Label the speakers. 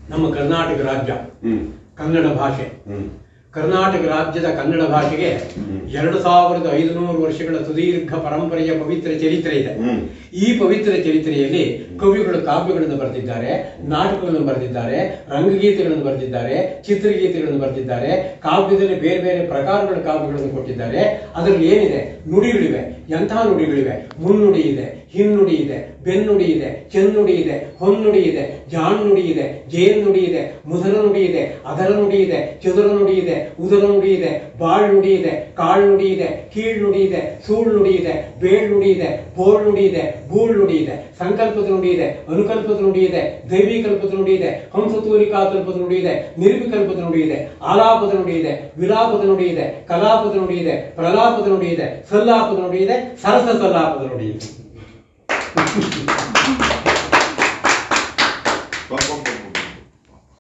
Speaker 1: ನಮ್ಮ ಕರ್ನಾಟಕ ರಾಜ್ಯ
Speaker 2: ಹ್ಮ್
Speaker 1: ಕನ್ನಡ ಭಾಷೆ
Speaker 2: ಹ್ಮ್
Speaker 1: ಕರ್ನಾಟಕ ರಾಜ್ಯದ ಕನ್ನಡ ಭಾಷೆಗೆ ಎರಡು ಸಾವಿರದ ಐದುನೂರು ವರ್ಷಗಳ ಸುದೀರ್ಘ ಪರಂಪರೆಯ ಪವಿತ್ರ ಚರಿತ್ರೆ ಇದೆ
Speaker 2: ಹ್ಮ್
Speaker 1: ಈ ಪವಿತ್ರ ಚರಿತ್ರೆಯಲ್ಲಿ ಕವಿಗಳು ಕಾವ್ಯಗಳನ್ನು ಬರೆದಿದ್ದಾರೆ ನಾಟಕಗಳನ್ನು ಬರೆದಿದ್ದಾರೆ ರಂಗಗೀತೆಗಳನ್ನು ಬರೆದಿದ್ದಾರೆ ಚಿತ್ರಗೀತೆಗಳನ್ನು ಬರೆದಿದ್ದಾರೆ ಕಾವ್ಯದಲ್ಲಿ ಬೇರೆ ಬೇರೆ ಪ್ರಕಾರಗಳ ಕಾವ್ಯಗಳನ್ನು ಕೊಟ್ಟಿದ್ದಾರೆ ಅದರಲ್ಲಿ ಏನಿದೆ ನುಡಿಗಳಿವೆ ಎಂತಹ ನುಡಿಗಳಿವೆ ಮುನ್ನುಡಿ ಇದೆ ಹಿನ್ನುಡಿ ಇದೆ ಬೆನ್ನುಡಿ ಇದೆ ಚೆನ್ನುಡಿ ಇದೆ ಹೊನ್ನುಡಿ ಇದೆ ಜಾಣ್ನುಡಿ ಇದೆ ಜೇನ್ನುಡಿ ಇದೆ ಮುದರ ನುಡಿ ಇದೆ ಅದರ ನುಡಿ ಇದೆ ಚದುರ ನುಡಿ ಇದೆ ಉದರ ನುಡಿ ಇದೆ ಬಾಳ್ ನುಡಿ ಇದೆ ಕಾಳ್ ನುಡಿ ಇದೆ ಕೀಳ್ ನುಡಿ ಇದೆ ಸೂಳ್ ನುಡಿ ಇದೆ ಬೇಳ್ ನುಡಿ ಇದೆ ಬೋಳ್ ನುಡಿ ಇದೆ ಬೂಳ್ ನುಡಿ ಇದೆ ಸಂಕಲ್ಪದ ನುಡಿ ಇದೆ ಅನುಕಲ್ಪದ ನುಡಿ ಇದೆ ದೈವೀಕಲ್ಪದ ನುಡಿ ಇದೆ ಹಂಸತೂಲಿಕಾಕಲ್ಪದ ನುಡಿ ಇದೆ ನಿರ್ವಿಕಲ್ಪದ ನುಡಿ ಇದೆ ಆಲಾಪದ ನುಡಿ ಇದೆ ವಿಲಾಪದ ನುಡಿ ಇದೆ ಕಲಾಪದ ನುಡಿ ಇದೆ ಪ್ರಲಾಪದ ನುಡಿ ಇದೆ ಸಲ್ಲಾಪದ ನುಡಿ ಇದೆ ಸರಸ ಸಲ್ಲಾಪದ ನುಡಿ ಇದೆ